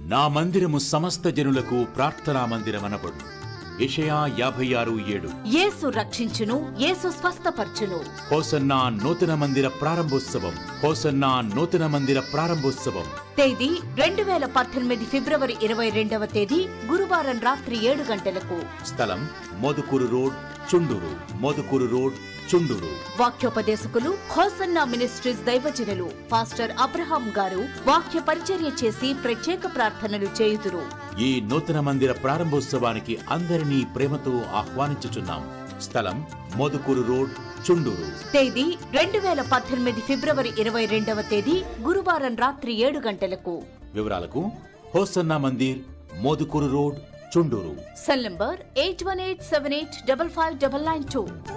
నా మందిరము సమస్త జనులకు ప్రార్థనా మందిరమనబడు యెషయా యాభై ఆరు ఏడు యేసు రక్షించును యేసు స్వస్థపరచును హోసన్నా నూతన మందిర ప్రారంభోత్సవం హోసన్నా నూతన మందిర ప్రారంభోత్సవం తేదీ రెండు వేల పద్దెనిమిది ఫిబ్రవరి ఇరవై రెండవ తేదీ గురువారం రాత్రి ఏడు గంటలకు స్థలం మోదుకూరు రోడ్ చుండూరు మోదుకూరు రోడ్ చుండూరు వాక్యోపదేశకులు హోసన్నా మినిస్ట్రీస్ దైవజనులు పాస్టర్ అబ్రహాం గారు వాక్య పరిచర్య చేసి ప్రత్యేక ప్రార్థనలు చేయుదురు ఈ నూతన మందిర ప్రారంభోత్సవానికి అందరినీ ప్రేమతో ఆహ్వానించుచున్నాం స్థలం మోదుకూరు రోడ్ చుండూరు తేదీ రెండు వేల పద్దెనిమిది ఫిబ్రవరి ఇరవై రెండవ తేదీ గురువారం రాత్రి ఏడు గంటలకు వివరాలకు Hosanna Mandir Modukuru road Chunduru cell number eight one eight seven eight double five double nine two